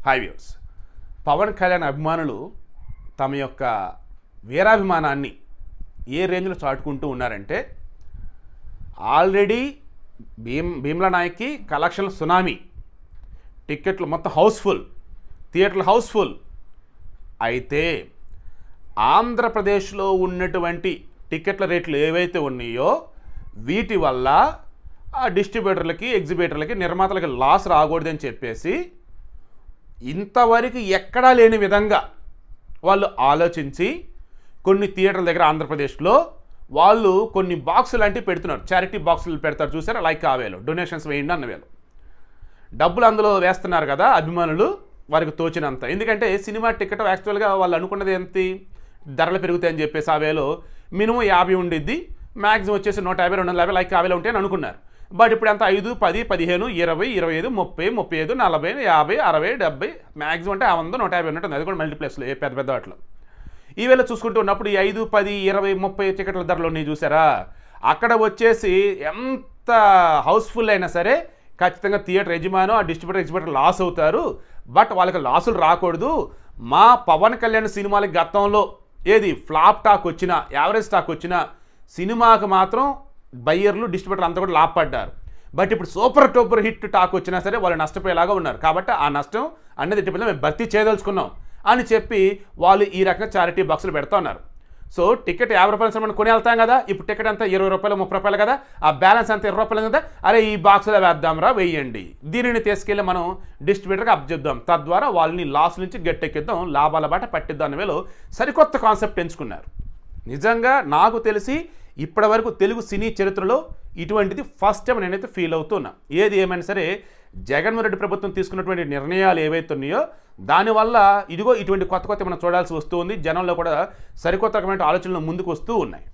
high views Pawan Kalyan అభిమానులు తమ యొక్క వీరాభిమానాన్ని ఏ రేంజ్లో చాటుకుంటూ ఉన్నారంటే ఆల్రెడీ భీమ్ భీమ్లా నాయక్కి కలెక్షన్ సునామీ టిక్కెట్లు మొత్తం హౌస్ఫుల్ థియేటర్లు హౌస్ఫుల్ అయితే ఆంధ్రప్రదేశ్లో ఉన్నటువంటి టికెట్ల రేట్లు ఏవైతే ఉన్నాయో వీటి వల్ల ఆ డిస్ట్రిబ్యూటర్లకి ఎగ్జిబిటర్లకి నిర్మాతలకి లాస్ రాకూడదని చెప్పేసి ఇంతవరకు ఎక్కడా లేని విధంగా వాళ్ళు ఆలోచించి కొన్ని థియేటర్ల దగ్గర ఆంధ్రప్రదేశ్లో వాళ్ళు కొన్ని బాక్సులు లాంటివి పెడుతున్నారు చారిటీ బాక్సులు పెడతారు చూసారా లైక్ ఆ వేలు డొనేషన్స్ వేయండి అన్న వేలు డబ్బులు అందులో వేస్తున్నారు కదా అభిమానులు వారికి తోచినంత ఎందుకంటే సినిమా టికెట్ యాక్చువల్గా వాళ్ళు అనుకున్నది ఎంత ధరలు పెరుగుతాయని చెప్పేసి ఆ వేలో మినిమం యాభై ఉండిద్ది మ్యాక్సిమం వచ్చేసి నూట యాభై రెండు వందల యాభై లైక్ యాభైలో ఉంటాయని అనుకున్నారు బట్ ఇప్పుడు ఎంత ఐదు పది పదిహేను ఇరవై ఇరవై ఐదు ముప్పై ముప్పై ఐదు నలభై యాభై అరవై డెబ్బై మ్యాక్సిమం అంటే ఆ వంద నూట యాభై ఉన్నట్టుంది అది కూడా మల్టీప్లెక్స్లో ఏ పెద్ద పెద్ద వాటిలో ఈ వేళ చూసుకుంటూ ఉన్నప్పుడు ఈ ఐదు పది ఇరవై ముప్పై టికెట్ల ధరలు ఉన్నాయి చూసారా అక్కడ వచ్చేసి ఎంత హౌస్ఫుల్ అయినా సరే ఖచ్చితంగా థియేటర్ యజమాను ఆ డిస్ట్రిబ్యూటర్ ఎగ్జిబ్యూటర్ లాస్ అవుతారు బట్ వాళ్ళకి లాసులు రాకూడదు మా పవన్ కళ్యాణ్ సినిమాలకి గతంలో ఏది ఫ్లాప్ టాక్ వచ్చినా యావరేజ్ టాక్ వచ్చినా సినిమాకి మాత్రం బయ్యర్లు డిస్ట్రిబ్యూటర్ అంతా కూడా లాభపడ్డారు బట్ ఇప్పుడు సూపర్ టూపర్ హిట్ టాక్ వచ్చినా సరే వాళ్ళు నష్టపోయేలాగా ఉన్నారు కాబట్టి ఆ నష్టం అనేది ఇటు మేము భర్తీ చేయదలుచుకున్నాం అని చెప్పి వాళ్ళు ఈ రకంగా చారిటీ బాక్సులు పెడతా ఉన్నారు సో టికెట్ యాభై రూపాయలు మనం కొని వెళ్తాం కదా ఇప్పుడు టికెట్ అంతా ఇరవై రూపాయలు ముప్పై రూపాయలు కదా ఆ బ్యాలెన్స్ అంతా ఇరవై రూపాయలు కదా అరే ఈ బాక్సులో వేద్దాంరా వెయ్యండి దీనిని తీసుకెళ్ళి మనం డిస్ట్రిబ్యూటర్కి అప్పచెప్దాం తద్వారా వాళ్ళని లాస్ నుంచి గట్టెక్కిద్దాం లాభాల బాట పట్టిద్దాం అనే వేళ సరికొత్త కాన్సెప్ట్ ఎంచుకున్నారు నిజంగా నాకు తెలిసి ఇప్పటివరకు తెలుగు సినీ చరిత్రలో ఇటువంటిది ఫస్ట్ టైం నేనైతే ఫీల్ అవుతున్నా ఏది ఏమైనా సరే జగన్మోహన్ రెడ్డి ప్రభుత్వం తీసుకున్నటువంటి నిర్ణయాలు ఏవైతే ఉన్నాయో దానివల్ల ఇదిగో ఇటువంటి కొత్త కొత్త మనం చూడాల్సి వస్తూ ఉంది జనంలో కూడా సరికొత్త రకమైన ఆలోచనలు ముందుకు వస్తూ ఉన్నాయి